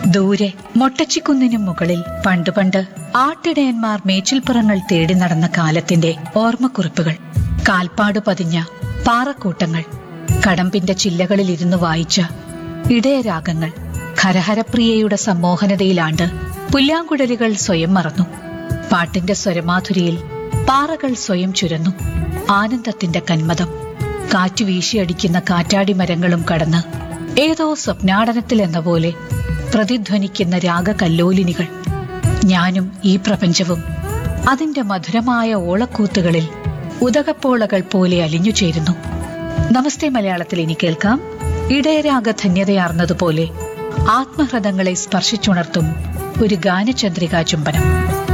ദൂരെ മൊട്ടച്ചിക്കുന്നിനും മുകളിൽ പണ്ട് പണ്ട് ആട്ടിടയന്മാർ മേച്ചിൽപ്പുറങ്ങൾ തേടി നടന്ന കാലത്തിന്റെ ഓർമ്മക്കുറിപ്പുകൾ കാൽപ്പാട് പതിഞ്ഞ പാറക്കൂട്ടങ്ങൾ കടമ്പിന്റെ ചില്ലകളിൽ ഇരുന്ന് വായിച്ച ഇടയരാഗങ്ങൾ ഖരഹരപ്രിയയുടെ സമ്മോഹനതയിലാണ്ട് പുല്ലാങ്കുഴലുകൾ സ്വയം മറന്നു പാട്ടിന്റെ സ്വരമാധുരിയിൽ പാറകൾ സ്വയം ചുരന്നു ആനന്ദത്തിന്റെ കന്മതം കാറ്റു വീശിയടിക്കുന്ന കാറ്റാടി മരങ്ങളും കടന്ന് ഏതോ സ്വപ്നാടനത്തിൽ എന്ന പോലെ പ്രതിധ്വനിക്കുന്ന രാഗകല്ലോലിനികൾ ഞാനും ഈ പ്രപഞ്ചവും അതിന്റെ മധുരമായ ഓളക്കൂത്തുകളിൽ ഉദകപ്പോളകൾ പോലെ അലിഞ്ഞു ചേരുന്നു നമസ്തേ മലയാളത്തിൽ ഇനി കേൾക്കാം ഇടയരാഗ ധന്യതയാർന്നതുപോലെ ആത്മഹൃദങ്ങളെ സ്പർശിച്ചുണർത്തും ഒരു ഗാനചന്ദ്രികാ ചുംബനം